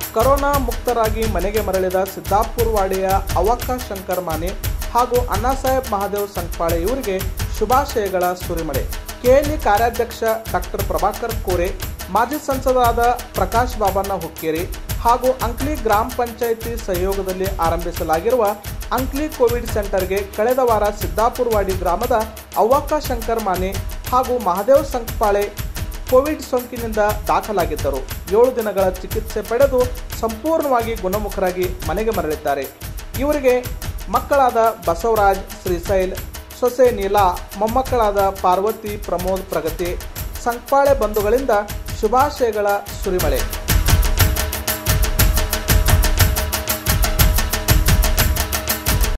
corona ಮುಕ್ತರಾಗಿ ಮನೆಗೆ ಮರಳಿದ ಸಿದ್ದಾಪುರವಾಡಿಯ ಅವಕ್ಕ ಶಂಕರ್ ಮಾನೆ ಹಾಗೂ ಅಣ್ಣಾಸಾಹೇಬ್ ಮಹಾದೇವ್ ಸಂಕ್ಪಾಳೆ ಇವರಿಗೆ ಶುಭಾಶಯಗಳ ಸುರಿಮಳೆ ಕೆಎಲ್ಇ ಕಾರ್ಯಾಧ್ಯಕ್ಷ ಡಾಕ್ಟರ್ ಪ್ರಭಾಕರ್ ಕೋರೆ ಮಾಜಿ ಸಂಸದರಾದ ಪ್ರಕಾಶ್ ಬಾಬಣ್ಣ ಹುಕ್ಕೇರಿ ಹಾಗೂ ಅಂಕ್ಲಿ ಗ್ರಾಮ ಪಂಚಾಯಿತಿ ಸಹಯೋಗದಲ್ಲಿ ಆರಂಭಿಸಲಾಗಿರುವ ಅಂಕ್ಲಿ ಕೋವಿಡ್ ಸೆಂಟರ್ಗೆ ಕಳೆದ ವಾರ ಸಿದ್ದಾಪುರವಾಡಿ ಗ್ರಾಮದ ಅವ್ವಕ್ಕ ಶಂಕರ್ ಮಾನೆ ಹಾಗೂ ಮಹಾದೇವ್ ಸಂಕ್ಪಾಳೆ ಕೋವಿಡ್ ಸೋಂಕಿನಿಂದ ದಾಖಲಾಗಿದ್ದರು ಏಳು ದಿನಗಳ ಚಿಕಿತ್ಸೆ ಪಡೆದು ಸಂಪೂರ್ಣವಾಗಿ ಗುಣಮುಖರಾಗಿ ಮನೆಗೆ ಮರಳಿದ್ದಾರೆ ಇವರಿಗೆ ಮಕ್ಕಳಾದ ಬಸವರಾಜ್ ಶ್ರೀಶೈಲ್ ಸೊಸೆ ನೀಲಾ ಮೊಮ್ಮಕ್ಕಳಾದ ಪಾರ್ವತಿ ಪ್ರಮೋದ್ ಪ್ರಗತಿ ಸಂಕ್ಪಾಳೆ ಬಂಧುಗಳಿಂದ ಶುಭಾಶಯಗಳ ಸುರಿಮಳೆ